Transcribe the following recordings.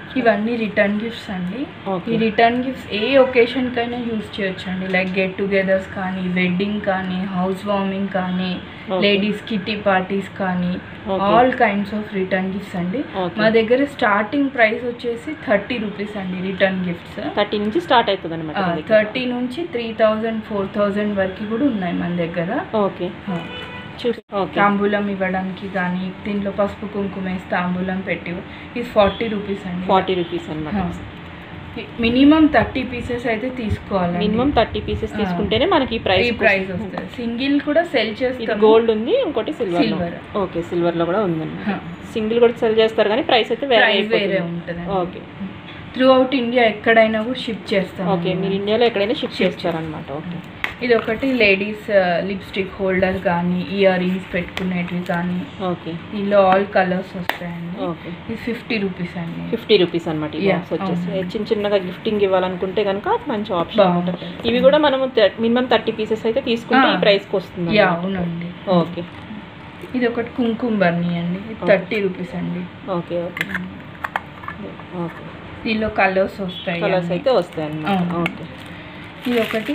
ఇవన్నీ return gifts అండి okay ఈ రిటర్న్ గిఫ్ట్స్ ఏ ఒకేషన్ కైనా యూస్ చేయొచ్చు అండి లైక్ గెట్ టుగెదర్స్ కానీ వెడ్డింగ్ కానీ హౌస్ వార్మింగ్ కానీ Okay. లేడీస్ కిటీ పార్టీస్ కానీ Okay. All kinds of return gifts అండి Okay. మా దగ్గర స్టార్టింగ్ ప్రైస్ వచ్చేసి థర్టీ రూపీస్ అండి రిటర్న్ గిఫ్ట్స్ థర్టీ నుంచి స్టార్ట్ అవుతుంది అనమాట థర్టీ నుంచి త్రీ థౌజండ్ ఫోర్ థౌజండ్ వరకు కూడా ఉన్నాయి మన దగ్గర ఓకే చూసి ఓకే తాంబూలం ఇవ్వడానికి కానీ దీంట్లో పసుపు కుంకుమ వేసి తాంబూలం పెట్టి ఇది ఫార్టీ రూపీస్ అండి ఫార్టీ రూపీస్ అనమాట మినిమం థర్టీ పీసెస్ అయితే తీసుకోవాలి మినిమం థర్టీ పీసెస్ తీసుకుంటేనే మనకి ఈ ఈ ప్రైస్ ప్రైస్ వస్తుంది సింగిల్ కూడా సెల్ ఇది చేస్తాం గోల్డ్ ఉంది ఇంకోటి సిల్వర్ Silver. ఓకే సిల్వర్ లో కూడా ఉందండి హా. సింగిల్ కూడా సెల్ చేస్తారు కానీ ప్రైస్ అయితే వేరే ప్రైస్ వేరే అయిపోతుంది ఉంటుంది ఓకే త్రూ అవుట్ ఇండియా ఎక్కడైనా కూడా షిప్ చేస్తాం ఓకే మీరు ఇండియాలో ఎక్కడైనా షిఫ్ట్ చేస్తారనమాట ఓకే ఇది ఒకటి లేడీస్ లిప్స్టిక్ హోల్డర్ కానీ ఇయర్ రింగ్స్ పెట్టుకునేటివి కానీ ఓకే దీనిలో ఆల్ కలర్స్ వస్తాయండి ఓకే ఇది ఫిఫ్టీ రూపీస్ అండి ఫిఫ్టీ రూపీస్ అనమాట ఈ Yeah, బాక్స్ వచ్చేసి అవును. చిన్న చిన్నగా గిఫ్టింగ్ ఇవ్వాలనుకుంటే కనుక మంచి ఆప్షన్ అనమాట బాగుంటుంది. ఇవి కూడా మనము మినిమం థర్టీ పీసెస్ అయితే తీసుకుంటే ఈ Ah. ప్రైస్కి వస్తుంది యా అన్నమాట. అవునండి ఓకే ఇది ఒకటి కుంకుమ బర్నీ అండి ఇది Okay. థర్టీ రూపీస్ అండి ఓకే ఓకే ఓకే దీనిలో కలర్స్ వస్తాయి కలర్స్ అన్ని. అయితే వస్తాయి అన్నమాట అవును. ఓకే ఇది ఒకటి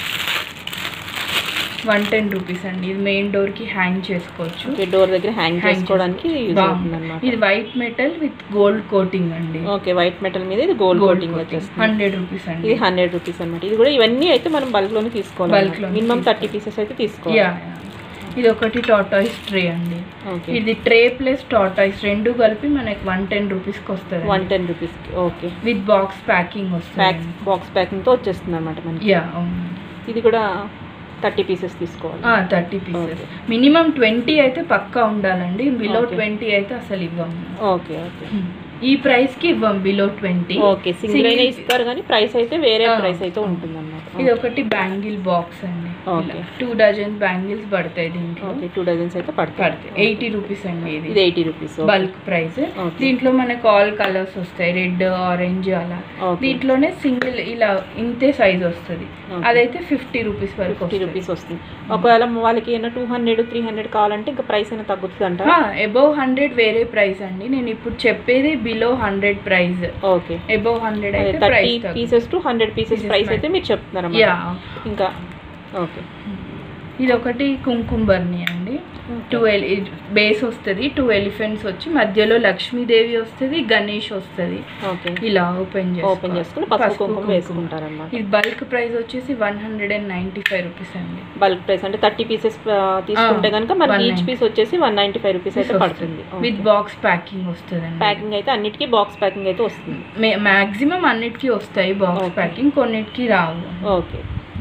వన్ టెన్ రూపీస్ అండి ఇది మెయిన్ డోర్ కి హ్యాంగ్ చేసుకోవచ్చు ఓకే డోర్ దగ్గర హ్యాంగ్ Hang చేసుకోవడానికి యూజ్ అవుతుంది అనమాట ఇది white metal with gold coating అండి ఓకే వైట్ మెటల్ మీద ఇది గోల్డ్ కోటింగ్ వచ్చేస్తుంది హండ్రెడ్ రూపీస్ అండి ఇది హండ్రెడ్ రూపీస్ అనమాట ఇది కూడా ఇవన్నీ అయితే మనం బల్క్ లోనే Bulk తీసుకోవాలి లోనే మినిమం తీసుకోవాలి. థర్టీ పీసెస్ అయితే తీసుకోవాలి యా ఇది ఒకటి టాటాయిస్ ట్రే అండి ఓకే ఇది ట్రే ప్లస్ టాటాయిస్ రెండు కలిపి మనకి వన్ టెన్ రూపీస్కి వస్తుంది one ten rupees okay with box packing pack వస్తుంది బాక్స్ ప్యాకింగ్ తో వచ్చేస్తుంది అనమాట మనకి యా అవును ఇది కూడా థర్టీ పీసెస్ తీసుకోవాలి thirty pieces Okay. Minimum twenty అయితే పక్కా ఉండాలండి బిలో Okay. ట్వంటీ అయితే అసలు ఇవ్వము ఓకే ఓకే ఈ ప్రైస్ కి ఇవ్వం బిలో ట్వంటీ ఓకే సింగిల్ అయినా ఇస్తారు కానీ ప్రైస్ అయితే వేరే Ah. ప్రైస్ అయితే ఉంటుంది అనమాట ఇది ఒకటి బ్యాంగిల్ బాక్స్ అండి Okay. టూ డజన్ బ్యాంగిల్స్ పడతాయి దీంట్లో ఓకే టూ డజన్స్ అయితే పడతాయి పడతాయి ఎయిటీ రూపీస్ అండి ఇది ఇది eighty rupees bulk price Okay. దీంట్లో మనకు ఆల్ కలర్స్ వస్తాయి రెడ్ ఆరెంజ్ అలా Okay. దీంట్లోనే సింగిల్ ఇలా ఇంతే సైజ్ వస్తుంది Okay. అదైతే ఫిఫ్టీ రూపీస్ వరకు ఫిఫ్టీ వస్తుంది రూపీస్ వస్తుంది ఒకవేళ వాళ్ళకి ఏమైనా టూ హండ్రెడ్ త్రీ హండ్రెడ్ కావాలంటే ఇంకా ప్రైస్ అయినా తగ్గుతుంది అంటారా ఎబోవ్ హండ్రెడ్ వేరే ప్రైస్ అండి నేను ఇప్పుడు చెప్పేది below hundred price okay above hundred అయితే thirty price pieces to hundred pieces Pieces price mat- అయితే మీరు చెప్తున్నారు యా ఇంకా ఓకే ఇది ఒకటి కుంకుమ బర్ని అండి టూ ఎల్ బేస్ వస్తుంది టూ ఎలిఫెంట్స్ వచ్చి మధ్యలో లక్ష్మీదేవి వస్తుంది గణేష్ వస్తుంది ఓకే ఇలా ఓపెన్ ఓపెన్ చేసుకుని పసుపు కుంకుమ వేసుకుంటారన్నమాట ఇది బల్క్ ప్రైస్ వచ్చేసి one hundred and ninety five rupees అండి బల్క్ ప్రైస్ అంటే థర్టీ పీసెస్ తీసుకుంటే Ah, కనుక మనకి ఈచ్ 190. పీస్ వచ్చేసి వన్ నైంటీ ఫైవ్ రూపీస్ అయితే పడుతుంది విత్ బాక్స్ ప్యాకింగ్ వస్తుందండి ప్యాకింగ్ అయితే అన్నిటికీ బాక్స్ ప్యాకింగ్ అయితే వస్తుంది మ్యాక్సిమం అన్నిటికీ వస్తాయి బాక్స్ Okay. ప్యాకింగ్ కొన్నిటికి రావు ఓకే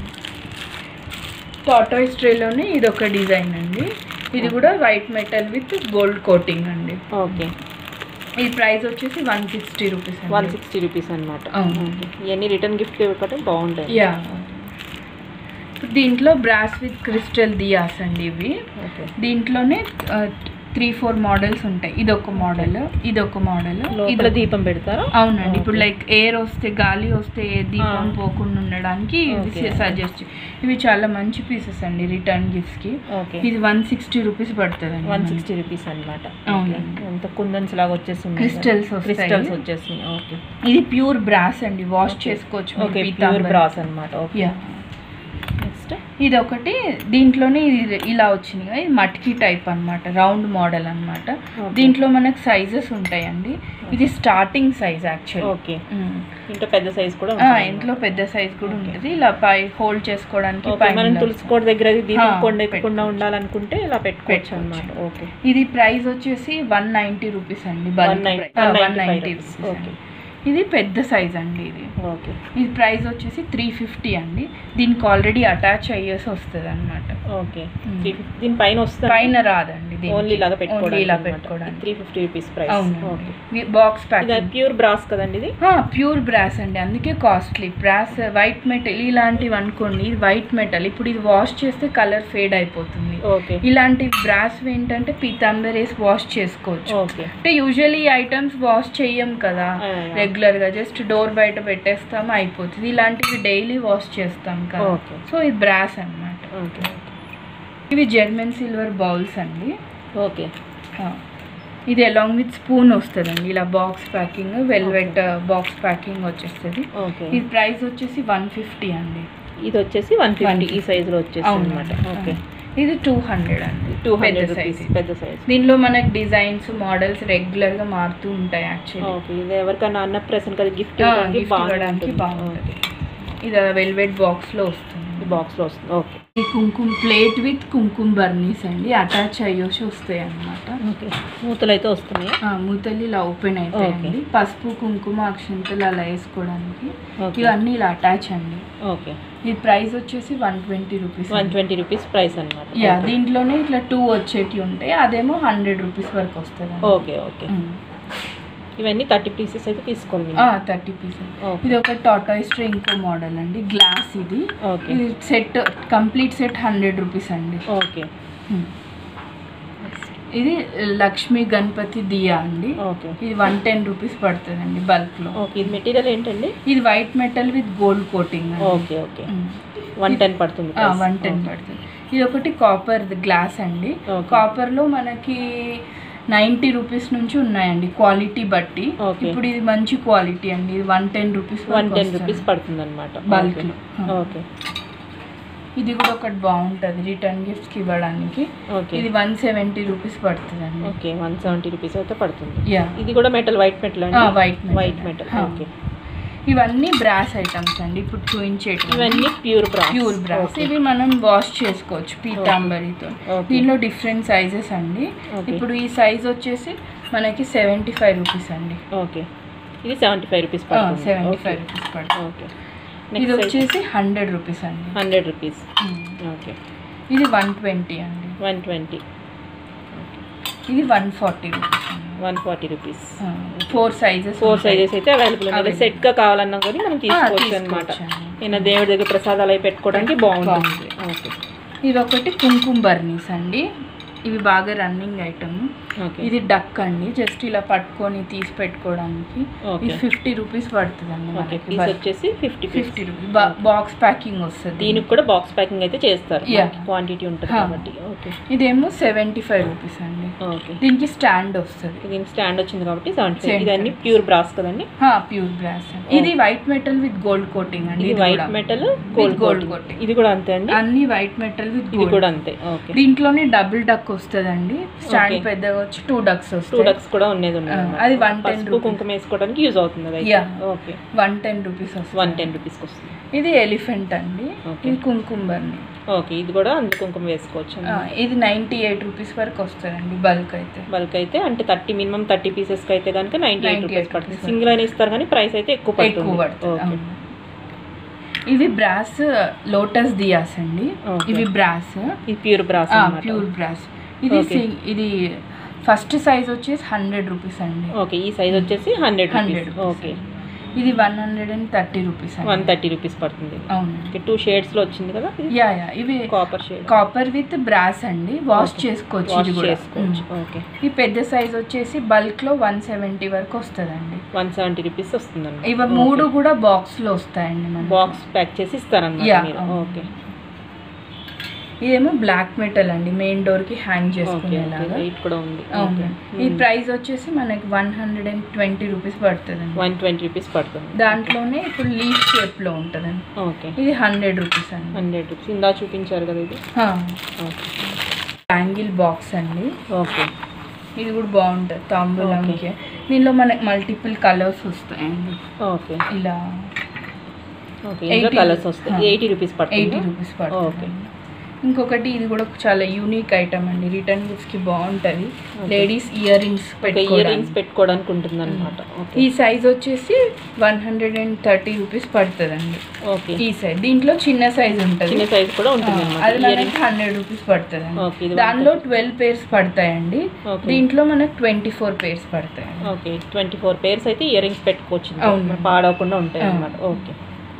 టాటాయిస్ ట్రేలోనే ఇది ఒక డిజైన్ అండి ఇది కూడా white metal with gold coating అండి ఓకే ఈ ప్రైస్ వచ్చేసి one sixty rupees one sixty rupees అనమాట అవును. ఇవన్నీ రిటర్న్ గిఫ్ట్ ఇవ్వకపోతే బాగుంటాయి యా దీంట్లో బ్రాస్ విత్ క్రిస్టల్ దియాస్ అండి ఇవి ఓకే దీంట్లోనే త్రీ ఫోర్ మోడల్స్ ఉంటాయి ఇది ఒక మోడల్ ఇది ఒక మోడల్ లోపల దీపం పెడతారా అవునండి ఇప్పుడు Okay. లైక్ ఎయిర్ వస్తే గాలి వస్తే ఏ దీపం Ah. పోకుండా ఉండడానికి Okay. సజెస్ట్ ఇవి చాలా మంచి పీసెస్ అండి రిటర్న్ గిఫ్ట్స్ కి ఓకే ఇది వన్ సిక్స్టీ రూపీస్ పడుతుంది వన్ సిక్స్టీ రూపీస్ అనమాట అవునండి. అంత కుందన్స్ లాగా వచ్చేస్తుంది Crystals వస్తాయి. క్రిస్టల్స్ వచ్చేస్తున్నాయి ఓకే ఇది ప్యూర్ బ్రాస్ అండి వాష్ Okay. చేసుకోవచ్చు మీరు ఓకే ప్యూర్ పీతాంబరం. బ్రాస్ అనమాట ఓకే యా నెక్స్ట్ ఇది ఒకటి దీంట్లోనే ఇది ఇలా వచ్చింది కదా ఇది మట్కి టైప్ అన్నమాట రౌండ్ మోడల్ అన్నమాట Okay. దీంట్లో మనకు సైజెస్ ఉంటాయండి ఇది స్టార్టింగ్ సైజ్ యాక్చువల్ ఓకే ఇంట్లో పెద్ద సైజ్ కూడా ఇంట్లో పెద్ద సైజ్ కూడా ఉంటుంది ఇలా పై హోల్డ్ చేసుకోవడానికి ఓకే పైన మనం ఇలా తులసికోట దగ్గర అది దీపం ఆ, కొండ ఎక్కకుండా పెట్టుకోవచ్చు. ఉండాలనుకుంటే ఇలా పెట్టుకోవచ్చు పెట్టుకోవచ్చు. అనమాట ఓకే ఇది ప్రైస్ వచ్చేసి వన్ నైంటీ రూపీస్ అండి one nine one ninety rupees okay ఇది పెద్ద సైజ్ అండి ఇది ఓకే ఇది ప్రైస్ వచ్చేసి త్రీ ఫిఫ్టీ అండి దీనికి ఆల్రెడీ అటాచ్ అయ్యేసి వస్తుంది అనమాట ఓకే Hmm. త్రీ దీని పైన వస్తుంది పైన రాదండి దీనికి. ఓన్లీ ఇలాగా ఓన్లీ ఇలా పెట్టుకోవడానికి పెట్టుకోవడానికి three fifty rupees price okay అవును బాక్స్ ఇది ప్యాకింగ్ ప్యూర్ బ్రాస్ కదండి ఇది ప్యూర్ బ్రాస్ అండి అందుకే కాస్ట్లీ బ్రాస్ వైట్ మెటల్ ఇలాంటివి అనుకోండి ఇది వైట్ మెటల్ ఇప్పుడు ఇది వాష్ చేస్తే కలర్ ఫేడ్ అయిపోతుంది ఓకే ఇలాంటి బ్రాస్ ఏంటంటే పీతాంబర్ వేసి వాష్ చేసుకోవచ్చు ఓకే అంటే యూజువల్లీ ఐటమ్స్ వాష్ చెయ్యం కదా ఆ, రెగ్యులర్ గా జస్ట్ డోర్ బయట పెట్టేస్తాం అయిపోతుంది ఇలాంటివి డైలీ వాష్ చేస్తాం కదా Okay. సో ఇది బ్రాస్ అన్నమాట ఓకే ఇవి జర్మన్ సిల్వర్ బౌల్స్ అండి ఓకే ఆ. ఇది అలాంగ్ విత్ స్పూన్ వస్తుందండి ఇలా box packing velvet box packing వచ్చేస్తుంది ఓకే ఇది ప్రైస్ వచ్చేసి వన్ ఫిఫ్టీ అండి ఇది వచ్చేసి వన్ ఫిఫ్టీ ఈ 150. సైజులో వచ్చేసి అవును అనమాట ఓకే ఇది టూ హండ్రెడ్ అండి టూ హండ్రెడ్ పెద్ద రూపీస్ size. పెద్ద సైజ్ దీనిలో మనకి డిజైన్స్ మోడల్స్ రెగ్యులర్ గా మారుతూ ఉంటాయి యాక్చువల్లీ ఓకే ఇది ఎవరికైనా అన్న ప్రెసెంట్ కదా గిఫ్ట్ గిఫ్ట్ ఇవ్వడానికి బాగుంటుంది ఇది వెల్వెట్ బాక్స్ లో వస్తుంది బాక్స్ లో వస్తుంది ఓకే ఈ కుంకుమ ప్లేట్ విత్ కుంకుమ బర్నీస్ అండి అటాచ్ అయ్యేసి వస్తాయి అన్నమాట ఓకే మూతలు అయితే వస్తున్నాయి ఆ, మూతలు ఇలా ఓపెన్ అవుతాయండి పసుపు కుంకుమ అక్షంతలు అలా వేసుకోవడానికి ఓకే ఇవన్నీ ఇలా అటాచ్ అండి ఓకే ఈ ప్రైస్ వచ్చేసి one twenty rupees one twenty rupees price అనమాట యా దీంట్లోనే ఇట్లా టూ వచ్చేటివి ఉంటాయి అదేమో హండ్రెడ్ రూపీస్ వరకు వస్తుంది ఓకే ఓకే ఇవన్నీ థర్టీ పీసెస్ అయితే తీసుకోండి థర్టీ పీసెస్ ఓకే ఇది ఒక టాటాయిస్ ట్రే ఇంకో మోడల్ అండి గ్లాస్ ఇది ఓకే ఇది set complete set hundred rupees అండి ఓకే Hmm. ఇది లక్ష్మీ గణపతి దియా అండి ఓకే ఇది వన్ టెన్ రూపీస్ పడుతుందండి బల్క్లో ఓకే ఇది మెటీరియల్ ఏంటండి ఇది white metal with gold coating okay okay one ten పడుతుంది వన్ టెన్ పడుతుంది ఇది ఒకటి కాపర్ గ్లాస్ అండి Okay. కాపర్లో మనకి నైంటీ రూపీస్ నుంచి ఉన్నాయండి క్వాలిటీ బట్టి Okay. ఇప్పుడు ఇది మంచి క్వాలిటీ అండి ఇది one ten rupees one ten rupees పడుతుంది అనమాట బల్క్లో ఓకే ఇది కూడా ఒకటి బాగుంటుంది రిటర్న్ గిఫ్ట్స్కి ఇవ్వడానికి ఓకే ఇది వన్ సెవెంటీ రూపీస్ పడుతుందండి ఓకే వన్ సెవెంటీ రూపీస్ అయితే పడుతుంది యా ఇది కూడా మెటల్ వైట్ మెటల్ అండి వైట్ వైట్ మెటల్ ఓకే ఇవన్నీ బ్రాస్ ఐటమ్స్ అండి ఇప్పుడు చూపించేటివి ఇవన్నీ ప్యూర్ బ్రాస్ ప్యూర్ బ్రాస్ ఇవి మనం వాష్ చేసుకోవచ్చు పీతాంబరితో ఓకే దీనిలో డిఫరెంట్ సైజెస్ అండి ఓకే ఇప్పుడు ఈ సైజ్ వచ్చేసి మనకి సెవెంటీ ఫైవ్ రూపీస్ అండి ఓకే ఇది సెవెంటీ ఫైవ్ రూపీస్ పడుతుంది సెవెంటీ ఓకే ఫైవ్ రూపీస్ పడుతుంది ఓకే ఇది నెక్స్ట్ వచ్చేసి హండ్రెడ్ రూపీస్ అండి హండ్రెడ్ రూపీస్ ఉమ్. ఓకే ఇది వన్ ట్వంటీ అండి వన్ ట్వంటీ ఇది వన్ ఫార్టీ రూపీస్ అండి one forty rupees four sizes four sizes అయితే అవైలబుల్ ఉన్నాయి Available. సెట్ గా కావాలన్నా కానీ మనం తీసుకోవచ్చు అనమాట నేను దేవుడి దగ్గర ప్రసాదాలు అవి పెట్టుకోవడానికి బాగుంటుంది ఓకే ఇది ఒకటి కుంకుమ బర్నీస్ అండి ఇవి బాగా రన్నింగ్ ఐటమ్ ఓకే ఇది డక్ అండి జస్ట్ ఇలా పట్టుకొని తీసి పెట్టుకోవడానికి ఓకే ఇది ఫిఫ్టీ రూపీస్ పడుతుంది అండి ఓకే మనకి పీస్ వచ్చేసి fifty fifty rupees box packing వస్తుంది దీనికి కూడా బాక్స్ ప్యాకింగ్ అయితే చేస్తారు Yeah. క్వాంటిటీ ఉంటుంది Huh. కాబట్టి ఓకే ఇదేమో సెవెంటీ ఫైవ్ రూపీస్ అండి ఓకే దీనికి స్టాండ్ వస్తుంది దీనికి స్టాండ్ వచ్చింది కాబట్టి సెవెంటీ ఫైవ్ 75. ఇదన్నీ ప్యూర్ బ్రాస్ కదండి ప్యూర్ బ్రాస్ ఇది white metal with gold coating అండి ఇది ఇది వైట్ కూడా. Metal With gold gold gold coating. ఇది కూడా అంతే అండి అన్ని వైట్ మెటల్ విత్ ఇది గోల్డ్ కూడా అంతే ఓకే దీంట్లోనే డబుల్ డక్ వస్తుందండి స్టాండ్ Okay. పెద్దగా వచ్చి టూ డక్స్ టూ వస్తాయి డక్స్ కూడా ఉన్నది ఉన్నది Ah, అన్నమాట. అది 110 పసుపు rupees. కుంకుమ వేసుకోవడానికి యూజ్ అవుతుంది అది Yeah. Okay one ten rupees వస్తుంది వన్ టెన్ రూపీస్కి వస్తుంది ఇది ఎలిఫెంట్ అండి Okay. ఇది కుంకుంబర్ని ఓకే ఇది కూడా అందు కుంకుమ వేసుకోవచ్చు ఆ, ఇది నైంటీ ఎయిట్ రూపీస్ వరకు వస్తుందండి బల్క్ అయితే బల్క్ అయితే అంటే థర్టీ మినిమం థర్టీ పీసెస్కి అయితే కనుక నైంటీ ఎయిట్ 98 రూపీస్ పడుతుంది rupees సింగిల్ అయినా ఇస్తారు కానీ ప్రైస్ అయితే ఎక్కువ ఎక్కువ పడుతుంది పడుతుంది ఓకే అవును. ఇవి బ్రాస్ లోటస్ దియాస్ అండి Okay. ఇవి బ్రాస్ ఇది ప్యూర్ బ్రాస్ అన్నమాట ప్యూర్ బ్రాస్ ఇది Okay. సి- ఇది ఫస్ట్ సైజ్ వచ్చేసి హండ్రెడ్ రూపీస్ అండి ఓకే ఈ సైజ్ వచ్చేసి హండ్రెడ్ హండ్రెడ్ రూపీస్ ఓకే ఇది one hundred and thirty rupees one అండి థర్టీ రూపీస్ పడుతుంది అవును ఓకే టూ షేడ్స్లో వచ్చింది కదా యా యా ఇవి copper shade copper with brass అండి వాష్ Okay. చేసుకోవచ్చు వాష్ ఇది కూడా చేసుకోవచ్చు ఓకే ఈ పెద్ద సైజ్ వచ్చేసి బల్క్ లో వన్ సెవెంటీ వరకు వస్తుందండి వన్ సెవెంటీ రూపీస్ వస్తుందండి ఇవి మూడు కూడా బాక్స్ లో వస్తాయండి మనకి. బాక్స్ ప్యాక్ చేసి ఇస్తారన్నమాట Yeah, మీరు అవును. ఓకే ఇదేమో బ్లాక్ మెటల్ అండి మెయిన్ డోర్ కి హ్యాంగ్ ఓకే చేసుకునేలాగా వెయిట్ కూడా ఉంది అవును ఈ ప్రైస్ వచ్చేసి మనకి one hundred and twenty rupees పడుతుందండి వన్ ట్వంటీ రూపీస్ పడుతుంది దాంట్లోనే ఇప్పుడు లీఫ్ షేప్ లో ఉంటుందండి ఓకే ఇది హండ్రెడ్ రూపీస్ అండి హండ్రెడ్ రూపీస్ ఇందా చూపించారు కదా ఇది ఓకే బ్యాంగిల్ బాక్స్ అండి ఓకే ఇది కూడా బాగుంటుంది తాంబూలంకి దీనిలో మనకి మల్టిపుల్ కలర్స్ వస్తాయండి ఓకే ఇలా ఓకే ఇందులో 80 కలర్స్ వస్తాయి ఆ. ఎయిటీ రూపీస్ ఎయిటీ పడుతుంది రూపీస్ ఓకే పడుతుంది ఇంకొకటి ఇది కూడా చాలా యూనిక్ ఐటమ్ అండి రిటర్న్ గిఫ్ట్స్ కి బాగుంటది ladies earrings okay earrings పెట్టుకోవడానికి ఉంటుంది అనమాట ఓకే ఈ సైజ్ వచ్చేసి one hundred and thirty rupees పడుతుందండి ఓకే ఈ సైజ్ దీంట్లో చిన్న సైజ్ ఉంటుంది చిన్న సైజ్ కూడా ఉంటుంది అది అనమాట ఇయర్ మనకి హండ్రెడ్ రూపీస్ పడుతుంది ఓకే ఇది దానిలో ట్వెల్వ్ పేర్స్ పడతాయండి ఓకే దీంట్లో మనకు ట్వంటీ ఫోర్ పేర్స్ పడతాయి ఓకే ట్వంటీ ఫోర్ పేర్స్ అయితే ఇయర్ రింగ్స్ పెట్టుకోవచ్చు అవును. ఇంకా. పాడవకుండా ఉంటాయి అవును. అనమాట ఓకే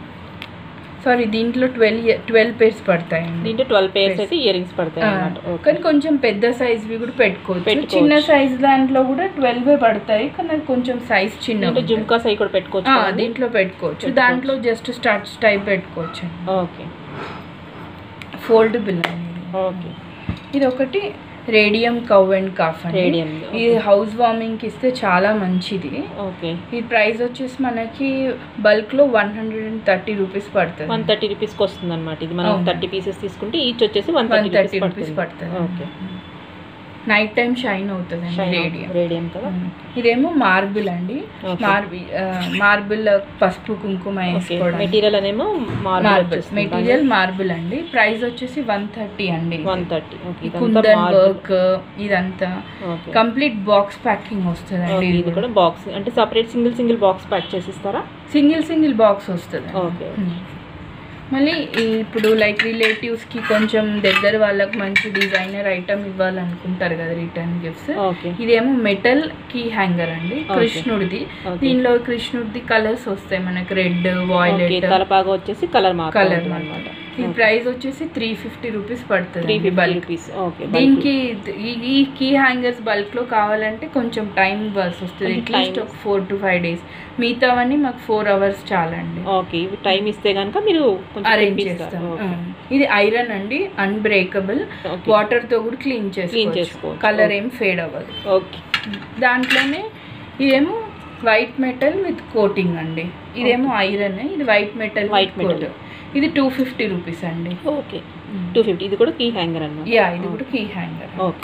సారీ దీంట్లో ట్వెల్వ్ ట్వెల్వ్ పేర్స్ పడతాయండి దీంట్లో ట్వెల్వ్ పేర్స్ అయితే ఇయర్ రింగ్స్ పడతాయి ఆ, అనమాట ఓకే కానీ కొంచెం పెద్ద సైజ్వి కూడా పెట్టుకోవచ్చు పెట్టుకోవచ్చు. చిన్న సైజ్ దాంట్లో కూడా ట్వెల్వ్ పడతాయి కానీ అది కొంచెం సైజ్ చిన్న దీంట్లో జుమ్కాస్ అవి కూడా పెట్టుకోవచ్చు కదండి? దీంట్లో పెట్టుకోవచ్చు పెట్టుకోవచ్చు. దాంట్లో జస్ట్ స్టార్చ్ టైప్ పెట్టుకోవచ్చు ఓకే ఫోల్డబుల్ అండి ఓకే ఇది ఒకటి రేడియం కవ్ అండ్ కాఫ్ అండి రేడియం ఇది హౌస్ వార్మింగ్ కి ఇస్తే చాలా మంచిది ఓకే ఈ ప్రైస్ వచ్చేసి మనకి బల్క్ లో one hundred and thirty rupees one పడుతుంది థర్టీ రూపీస్కి వస్తుంది అనమాట ఇది మనం అవును. థర్టీ పీసెస్ తీసుకుంటే ఈచ్ వచ్చేసి one one thirty thirty rupees rupees పడుతుంది పడుతుంది ఓకే నైట్ టైం షైన్ అవుతుంది రేడియం రేడియం కదా ఇదేమో మార్బుల్ అండి Okay. మార్బుల్ మార్బుల్ పసుపు కుంకుమ ఓకే వేసుకోవడానికి మెటీరియల్ అనేమో మార్బుల్ మార్బుల్ మెటీరియల్ మార్బుల్ అండి ప్రైస్ వచ్చేసి వన్ థర్టీ అండి వన్ థర్టీ ఓకే ఈ ఇదంతా కుందన్ మార్బుల్ వర్క్ ఇదంతా ఓకే కంప్లీట్ బాక్స్ ప్యాకింగ్ వస్తుంది ఓకే, అండి ఇది కూడా బాక్స్ అంటే separate single single box pack చేసిస్తారా సింగిల్ సింగిల్ బాక్స్ వస్తుంది ఓకే మళ్ళీ ఈ ఇప్పుడు లైక్ రిలేటివ్స్ కి కొంచెం దగ్గర వాళ్ళకి మంచి డిజైనర్ ఐటమ్ ఇవ్వాలనుకుంటారు కదా రిటర్న్ గిఫ్ట్స్ ఓకే ఇదేమో మెటల్ కీ హ్యాంగర్ అండి Okay. కృష్ణుడిది Okay. దీనిలో కృష్ణుడిది కలర్స్ వస్తాయి మనకి రెడ్ ఓకే వాయిలెట్ తలపాగా వచ్చేసి కలర్ మార్క్ కలర్ అనమాట ఈ ప్రైస్ వచ్చేసి త్రీ ఫిఫ్టీ రూపీస్ పడుతుంది three fifty bulk rupees okay దీనికి ఈ- ఈ కీ హ్యాంగర్స్ బల్క్ లో కావాలంటే కొంచెం టైం ఇవ్వాల్సి వస్తుంది కొంచెం అట్లీస్ట్ time. ఒక ఫోర్ టు ఫైవ్ డేస్ మిగతావన్నీ మాకు ఫోర్ అవర్స్ చాలండి ఓకే ఇవి టైం ఇస్తే కనుక మీరు కొంచెం అరేంజ్ తెప్పిస్తారు. చేస్తాం ఓకే. ఉం. ఇది ఐరన్ అండి అన్బ్రేకబుల్ ఓకే. వాటర్ తో కూడా క్లీన్ Clean చేసుకోవచ్చు చేసుకోవచ్చు. కలర్ ఏం ఫేడ్ అవ్వదు ఓకే దాంట్లోనే ఇదేమో వైట్ మెటల్ విత్ కోటింగ్ అండి ఇదేమో ఐరన్ ఇది వైట్ మెటల్ White metal. ఇది టూ ఫిఫ్టీ రూపీస్ అండి ఓకే టూ ఫిఫ్టీ ఇది కూడా కీ హ్యాంగర్ అన్నమాట యా ఇది కూడా కీ హ్యాంగర్ ఓకే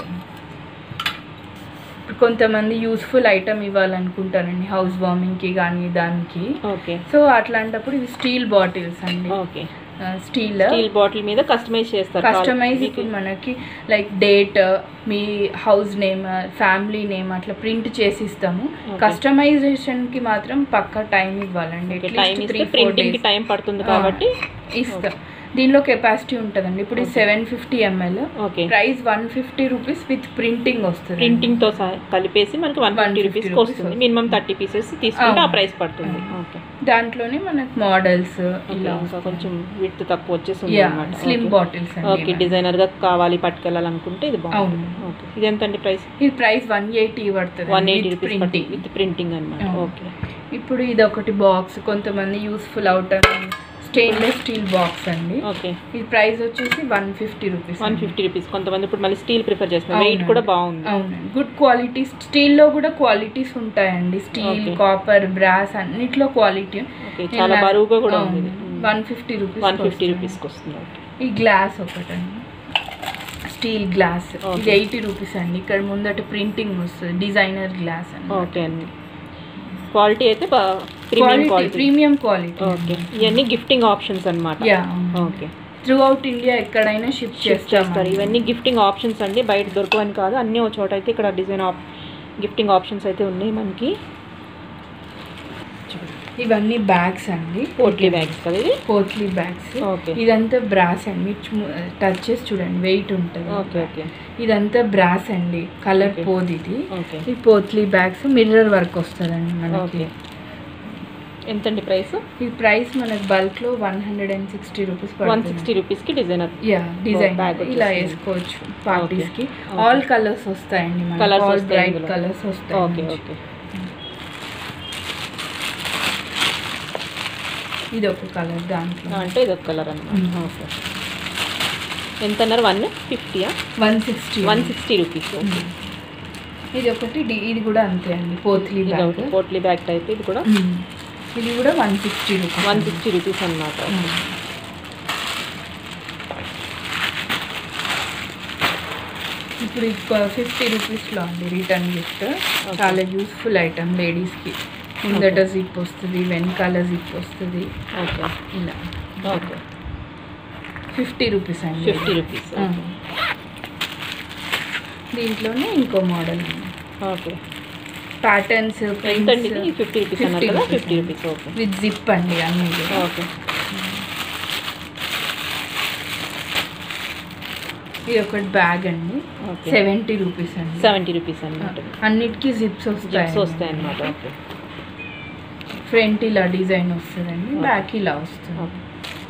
ఇప్పుడు కొంతమంది యూస్ఫుల్ ఐటమ్ ఇవ్వాలనుకుంటారండి హౌస్ వార్మింగ్ కి కానీ దానికి ఓకే సో అట్లాంటప్పుడు ఇవి స్టీల్ బాటిల్స్ అండి ఓకే స్టీల్ స్టీల్ బాటిల్ మీద కస్టమైజ్ చేస్తారు కస్టమైజ్ ఇప్పుడు మనకి లైక్ డేట్ మీ హౌస్ నేమ్ ఫ్యామిలీ నేమ్ అట్లా ప్రింట్ చేసి ఇస్తాము Okay. కస్టమైజేషన్ కి మాత్రం పక్క టైం ఇవ్వాలండి టైం ఇస్తే ప్రింటింగ్ కి టైం పడుతుంది కాబట్టి ఇస్తాం దీనిలో కెపాసిటీ ఉంటుందండి ఇప్పుడు seven fifty ML okay price one fifty rupees with printing వస్తుంది ప్రింటింగ్ తో సహా కలిపేసి మనకి వన్ ఫిఫ్టీ 150 రూపీస్ rupees వస్తుంది వస్తుంది. మినిమం థర్టీ పీసెస్ తీసుకుంటే ఆ అవును. ప్రైస్ పడుతుంది ఓకే దాంట్లోనే మనకు మోడల్స్ ఓకే, ఇలా ఇంకా కొంచెం విత్ తక్కువ వచ్చేస్తుంది యా అనమాట స్లిమ్ బాటిల్స్ ఓకే డిజైనర్ గా కావాలి పట్టుకెళ్ళాలనుకుంటే ఇది బాగుంది అవును. ఓకే ఇది ఎంత అండి ప్రైస్ ఇది ప్రైస్ వన్ ఎయిటీ పడుతుంది one eighty rupees printing with printing అనమాట అవును. ఓకే ఇప్పుడు ఇది ఒకటి బాక్స్ కొంతమంది useful out stainless steel box అండి ఓకే ఈ ప్రైస్ వచ్చేసి one fifty rupees one fifty rupees కొంతమంది ఇప్పుడు మళ్ళీ స్టీల్ ప్రిఫర్ చేస్తున్నారు వెయిట్ అవునండి. కూడా బాగుంది అవునండి గుడ్ క్వాలిటీ స్టీల్లో కూడా క్వాలిటీస్ ఉంటాయండి స్టీల్ Okay. కాపర్ బ్రాస్ అన్నిట్లో క్వాలిటీ ఓకే చాలా బరువుగా కూడా ఉంది one fifty rupees one fifty రూపీస్కి వస్తుంది ఓకే ఈ గ్లాస్ ఒకటండి స్టీల్ గ్లాస్ ఇది Okay. ఎయిటీ రూపీస్ అండి ఇక్కడ ముందట ప్రింటింగ్ వస్తుంది డిజైనర్ గ్లాస్ అండి ఓకే అండి క్వాలిటీ అయితే premium quality premium quality okay ఇవన్నీ గిఫ్టింగ్ ఆప్షన్స్ అన్నమాట yeah okay throughout India ఎక్కడైనా షిప్ షిఫ్ట్ చేస్తారు చేస్తారు ఇవన్నీ గిఫ్టింగ్ ఆప్షన్స్ అండి బయట దొరకవని కాదు అన్నీ ఒక చోట అయితే ఇక్కడ డిజైన్ ఆప్ గిఫ్టింగ్ ఆప్షన్స్ అయితే ఉన్నాయి మనకి ఇవన్నీ బ్యాగ్స్ అండి పోట్లీ బ్యాగ్స్ కదా ఇది పోట్లీ బ్యాగ్స్ ఓకే ఇదంతా బ్రాస్ అండి మీరు చూ- టచ్ చేసి చూడండి వెయిట్ ఉంటుంది ఓకే ఓకే ఇదంతా బ్రాస్ అండి కలర్ Okay. పోదు ఇది ఓకే ఈ పోట్లీ బ్యాగ్స్ మిర్రర్ వర్క్ వస్తుందండి మనకి ఓకే ఎంతండి ప్రైస్ ఈ ప్రైస్ మనకి బల్క్ లో one hundred and sixty rupees one sixty రూపీస్కి డిజైనర్ యా డిజైన్ bag ఇలా వచ్చేస్తుంది. వేసుకోవచ్చు పార్టీస్ కి Okay. ఆల్ కలర్స్ వస్తాయండి Colours మనకి ఆల్ వస్తాయి బ్రైట్ ఇందులో. కలర్స్ వస్తాయి ఓకే మంచి. ఓకే ఇది ఒక కలర్ దాంట్లో అంటే ఇది ఒక కలర్ Mm. అనమాట ఓకే ఎంత అన్నారు వన్ ఫిఫ్టీయా one sixty one sixty rupees okay ఇది ఒకటి డి- ఇది కూడా అంతే అండి పోత్లీ ఇది బ్యాగ్ ఒకటి పోట్లీ బ్యాగ్ టైప్ ఇది కూడా ఇది కూడా one sixty rupees one sixty rupees అనమాట ఇప్పుడు ఫిఫ్టీ రూపీస్లో అండి రిటర్న్ గిఫ్ట్ చాలా యూస్ఫుల్ ఐటమ్ లేడీస్కి ముందట జిప్ వస్తుంది వెనకాల జిప్ వస్తుంది ఓకే ఇలా ఓకే ఫిఫ్టీ రూపీస్ అండి ఫిఫ్టీ రూపీస్ ఆ. దీంట్లోనే ఇంకో మోడల్ ఓకే ప్యాటర్న్స్ ఎంత అండి ఇది ఫిఫ్టీ రూపీస్ అన్నారు కదా fifty rupees okay with zip అండి అన్ని కూడా. ఓకే ఇది ఒకటి బ్యాగ్ అండి ఓకే సెవెంటీ రూపీస్ అండి సెవెంటీ రూపీస్ అనమాట అన్నిటికీ జిప్స్ వస్తాయి జిప్స్ వస్తాయి అనమాట ఓకే ఫ్రంట్ ఇలా డిజైన్ వస్తుందండి బ్యాక్ ఇలా వస్తుంది ఓకే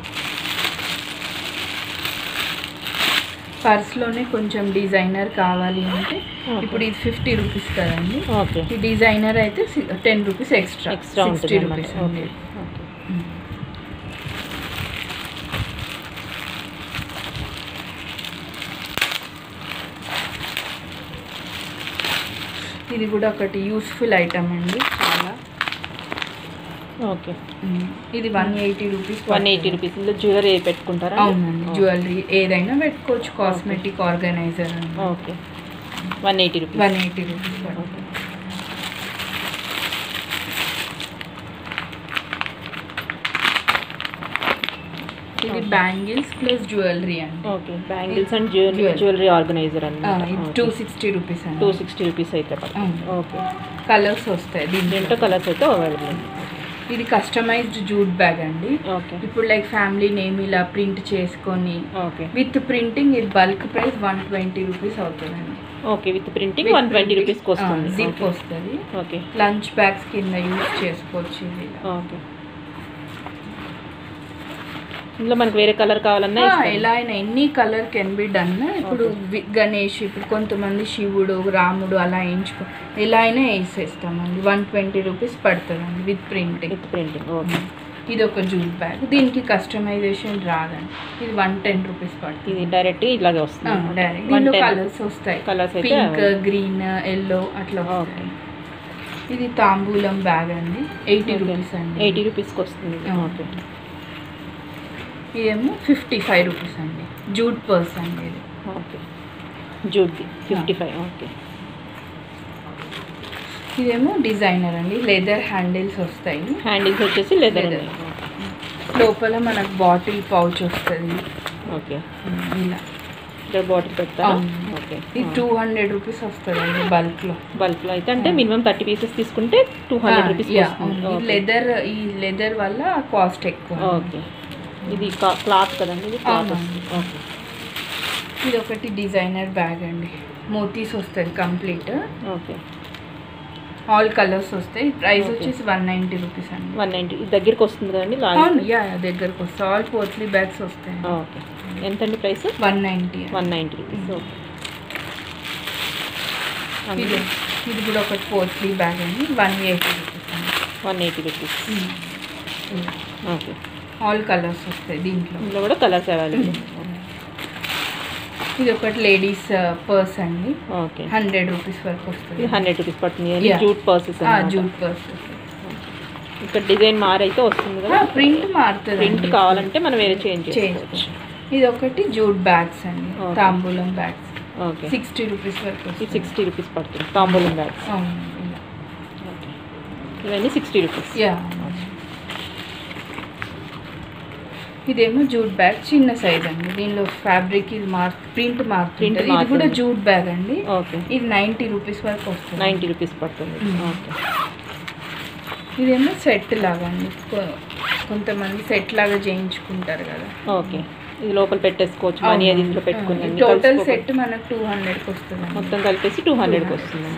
పర్స్లోనే కొంచెం డిజైనర్ కావాలి అంటే Okay. ఇప్పుడు ఇది ఫిఫ్టీ రూపీస్ కదండి ఓకే ఈ డిజైనర్ అయితే ten rupees extra extra sixty ఉంటుంది రూపీస్ అనమాట అండి ఓకే ఓకే ఇది కూడా ఒకటి యూస్ఫుల్ ఐటమ్ అండి చాలా ఓకే ఉమ్, ఇది one eighty rupees one eighty rupees ఇందులో జ్యువెలరీ పెట్టుకుంటారా అవునండి జ్యువెలరీ ఏదైనా పెట్టుకోవచ్చు కాస్మెటిక్ ఆర్గనైజర్ అండి okay one eighty rupees one eighty rupees okay ఇది బ్యాంగిల్స్ ప్లస్ జ్యువెలరీ అండి okay bangles and jewellery Jewelry. Jewellery organiser అన్నమాట టూ సిక్స్టీ రూపీస్ టూ అండి సిక్స్టీ రూపీస్ అయితే పడుతుంది అవును. ఓకే కలర్స్ వస్తాయి దీంట్లో దీంట్లో కలర్స్ అయితే అవైలబుల్ ఉంది ఇది కస్టమైజ్డ్ జూట్ బ్యాగ్ అండి ఓకే ఇప్పుడు లైక్ ఫ్యామిలీ నేమ్ ఇలా ప్రింట్ చేసుకొని ఓకే విత్ ప్రింటింగ్ ఇది bulk price one twenty rupees అవుతుందండి okay with printing one twenty రూపీస్కి వస్తుంది జిప్ వస్తుంది ఓకే లంచ్ బ్యాగ్స్ కింద యూజ్ చేసుకోవచ్చు ఇది ఓకే ఇందులో మనకు వేరే కలర్ కావాలన్నా ఆ, ఇస్తారు. ఎలా అయినా ఎన్ని కలర్ కెన్ బి డన్ ఇప్పుడు వి- గణేష్ ఇప్పుడు కొంతమంది శివుడు రాముడు అలా వేయించుకో ఎలా అయినా వేసేస్తామండి వన్ ట్వంటీ రూపీస్ పడుతుందండి with printing with printing okay ఇది ఒక జూట్ బ్యాగ్ దీనికి కస్టమైజేషన్ రాదండి ఇది వన్ టెన్ రూపీస్ పడుతుంది ఇది డైరెక్ట్ ఇలాగే వస్తుంది డైరెక్ట్ One దీనిలో ten. కలర్స్ వస్తాయి Colours అయితే పింక్ available. గ్రీన్ ఎల్లో అట్లా ఓకే వస్తాయి ఇది తాంబూలం బ్యాగ్ అండి ఎయిటీ రూపీస్ అండి ఎయిటీ రూపీస్కి వస్తుంది ఆ. ఓకే ఇదేమో ఫిఫ్టీ ఫైవ్ రూపీస్ అండి జూట్ పర్స్ అండి ఇది ఓకే జూట్ది ఫిఫ్టీ ఫైవ్ ఓకే ఇదేమో డిజైనర్ అండి లెదర్ హ్యాండిల్స్ వస్తాయి హ్యాండిల్స్ వచ్చేసి లెదర్ Leather. లోపల మనకు బాటిల్ పౌచ్ వస్తుంది ఓకే ఇలా ఇక్కడ బాటిల్ పెడతా అవును. ఓకే ఇది టూ హండ్రెడ్ రూపీస్ వస్తుంది అండి బల్క్లో బల్క్లో అయితే అంటే మినిమం థర్టీ పీసెస్ తీసుకుంటే టూ హండ్రెడ్ రూపీస్ వస్తుంది ఓకే. లెదర్ ఈ లెదర్ వల్ల కాస్ట్ ఎక్కువ ఓకే ఇది క్లాత్ కదండి ఇది క్లాత్ అవునండి. ఓకే ఇది ఒకటి డిజైనర్ బ్యాగ్ అండి మోతీస్ వస్తుంది కంప్లీట్ ఓకే ఆల్ కలర్స్ వస్తాయి ప్రైస్ Okay. వచ్చేసి వన్ నైంటీ రూపీస్ అండి వన్ నైంటీ దగ్గరికి వస్తుంది కదండి అవును లాస్ట్ యా యా, దగ్గరకు వస్తాయి ఆల్ పోత్లీ బ్యాగ్స్ వస్తాయి ఓకే ఎంతండి price one ninety one ninety rupees okay ఇది ఇది కూడా ఒకటి పోత్లీ బ్యాగ్ అండి వన్ ఎయిటీ రూపీస్ అండి one eighty rupees okay all colours వస్తాయి దీంట్లో ఇందులో కూడా కలర్స్ అవైలబుల్ ఇది ఒకటి లేడీస్ పర్స్ అండి ఓకే హండ్రెడ్ రూపీస్ వరకు వస్తుంది ఇది హండ్రెడ్ రూపీస్ పడుతుంది Yeah. Jute purses jute purse ఇక్కడ డిజైన్ మారైతే వస్తుంది కదా ప్రింట్ మారుతుంది ప్రింట్ కావాలంటే మనం వేరే చేంజ్ చేంజ్ చేసుకోవచ్చు ఇది ఒకటి జూట్ బ్యాగ్స్ అండి Okay. తాంబూలం బ్యాగ్స్ ఓకే సిక్స్టీ రూపీస్ వరకు ఇది వస్తుంది సిక్స్టీ రూపీస్ పడుతుంది తాంబూలం బ్యాగ్స్ అవును ఇలా ఓకే ఇవన్నీ సిక్స్టీ రూపీస్ యా ఇదేమో జూట్ బ్యాగ్ చిన్న సైజ్ అండి దీనిలో ఫ్యాబ్రిక్ ఇది మార్క్ ప్రింట్ మారుతుంది Print ఇది కూడా మారుతుంది. జూట్ బ్యాగ్ అండి ఓకే ఇది నైంటీ రూపీస్ వరకు వస్తుంది నైంటీ రూపీస్ పడుతుంది Mm. ఓకే ఇదేమో సెట్ లాగా అండి కొ- కొంతమంది సెట్ లాగా చేయించుకుంటారు కదా ఓకే ఇది లోపల పెట్టేసుకోవచ్చు మనీ అది ఇంట్లో పెట్టుకుని అన్ని టోటల్ కలుపుకోవచ్చు. సెట్ మనకు టూ హండ్రెడ్కి వస్తుంది మొత్తం కలిపేసి టూ హండ్రెడ్కి వస్తుంది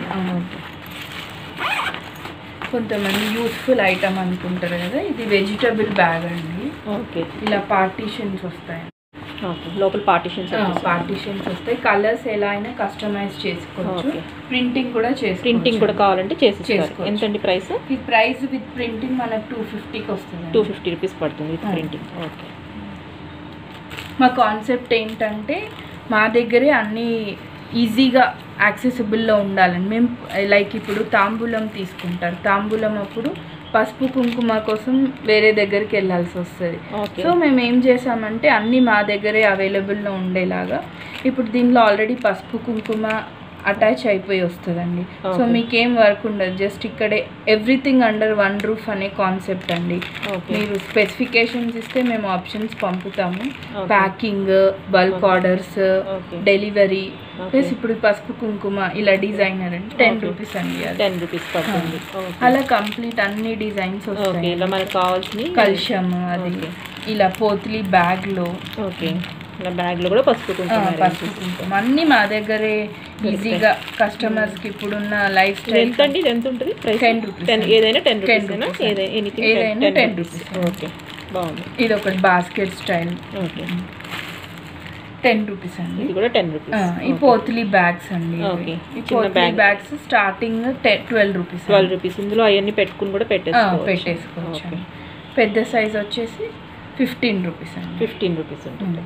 కొంతమంది యూస్ఫుల్ ఐటమ్ అనుకుంటారు కదా ఇది వెజిటబుల్ బ్యాగ్ అండి ఓకే ఇలా పార్టీషన్స్ వస్తాయి ఓకే లోపల పార్టీషన్స్ పార్టీషన్స్ వస్తాయి కలర్స్ ఎలా అయినా కస్టమైజ్ చేసుకోవచ్చు Okay. ప్రింటింగ్ కూడా చేసుకోవచ్చు ప్రింటింగ్ కూడా కావాలంటే చేసి చేసుకోవచ్చు. ఎంతండి ప్రైస్ ఈ ప్రైస్ విత్ ప్రింటింగ్ మనకు టూ ఫిఫ్టీకి వస్తుంది టూ ఫిఫ్టీ రూపీస్ పడుతుంది విత్ Ah. ప్రింటింగ్ ఓకే మా కాన్సెప్ట్ ఏంటంటే మా దగ్గరే అన్నీ ఈజీగా యాక్సెసిబుల్లో ఉండాలని మేము లైక్ ఇప్పుడు తాంబూలం తీసుకుంటారు తాంబూలం అప్పుడు పసుపు కుంకుమ కోసం వేరే దగ్గరికి వెళ్ళాల్సి వస్తుంది ఓకే సో మేము ఏం చేసామంటే అన్నీ మా దగ్గరే అవైలబుల్లో ఉండేలాగా ఇప్పుడు దీనిలో ఆల్రెడీ పసుపు కుంకుమ అటాచ్ అయిపోయి వస్తుందండి సో Okay. మీకేం వర్క్ ఉండదు జస్ట్ ఇక్కడే ఎవ్రీథింగ్ అండర్ వన్ రూఫ్ అనే కాన్సెప్ట్ అండి ఓకే మీరు స్పెసిఫికేషన్స్ ఇస్తే మేము ఆప్షన్స్ పంపుతాము Okay. Packing bulk Okay. Orders Okay. Delivery Okay. Plus ఇప్పుడు పసుపు కుంకుమ ఇలా డిజైనర్ అండి టెన్ Okay. రూపీస్ అండి అది టెన్ రూపీస్ పడుతుంది ఓకే అలా కంప్లీట్ అన్ని డిజైన్స్ ఓకే వస్తాయి ఇలా మనకు కావాల్సిన కల్షం అది Okay. ఇలా పోత్లీ బ్యాగ్ లో ఓకే ఇలా బ్యాగ్లో కూడా పసుపు ఆ, కుంకుమ పసుపు arrange చేసి. కుంకుమ అన్ని మా దగ్గరే ఈజీగా కస్టమర్స్ కి ఇప్పుడున్న లైఫ్ ఇది స్టైల్ ఎంత అండి ఇది ఎంత ఉంటుంది ప్రైస్ 10 rupees టెన్ అండి. ఏదైనా టెన్ 10 రూపీస్ rupees ఏదైనా అండి. ఎనీథింగ్ ఏదైనా టెన్ 10 రూపీస్ rupees. ఓకే బాగుంది ఇది ఒకటి basket style okay ten rupees అండి ఇది కూడా టెన్ ఆ, రూపీస్ ఈ పోత్లీ బ్యాగ్స్ అండి ఇవి. Okay. ఈ చిన్న potli bag. Bags starting twelve rupees twelve rupees ఇందులో అవన్నీ పెట్టుకుని కూడా పెట్టేసుకోవచ్చు పెట్టేసుకోవచ్చు ఓకే పెద్ద సైజ్ వచ్చేసి ఫిఫ్టీన్ రూపీస్ అండి ఫిఫ్టీన్ రూపీస్ ఉంటుంది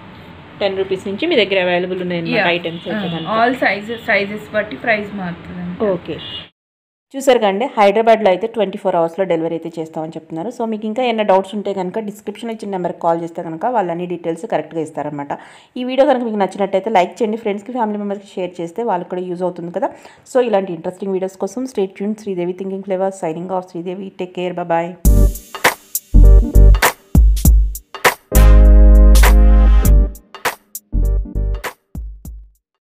టెన్ రూపీస్ నుంచి మీ దగ్గర అవైలబుల్ ఉన్నాయి ఐటమ్స్ అయితే కనుక ఆల్ సైజెస్ సైజెస్ బట్టి ప్రైస్ మారుతుందండి ఓకే చూసారు కండి హైదరాబాద్లో అయితే ట్వంటీ ఫోర్ అవర్స్లో డెలివరీ అయితే చేస్తామని చెప్తున్నారు సో మీకు ఇంకా ఏమైనా డౌట్స్ ఉంటే కనుక డిస్క్రిప్షన్లో ఇచ్చిన నెంబర్కి కాల్ చేస్తే కనుక వాళ్ళు అన్ని డీటెయిల్స్ కరెక్ట్గా ఇస్తారనమాట ఈ వీడియో కనుక మీకు నచ్చినట్టయితే లైక్ చేయండి ఫ్రెండ్స్కి ఫ్యామిలీ మెంబర్స్కి షేర్ చేస్తే వాళ్ళకి కూడా యూజ్ అవుతుంది కదా సో ఇలాంటి ఇంట్రెస్టింగ్ వీడియోస్ కోసం stay tuned Sridevi thinking flavour signing off Sridevi take care bye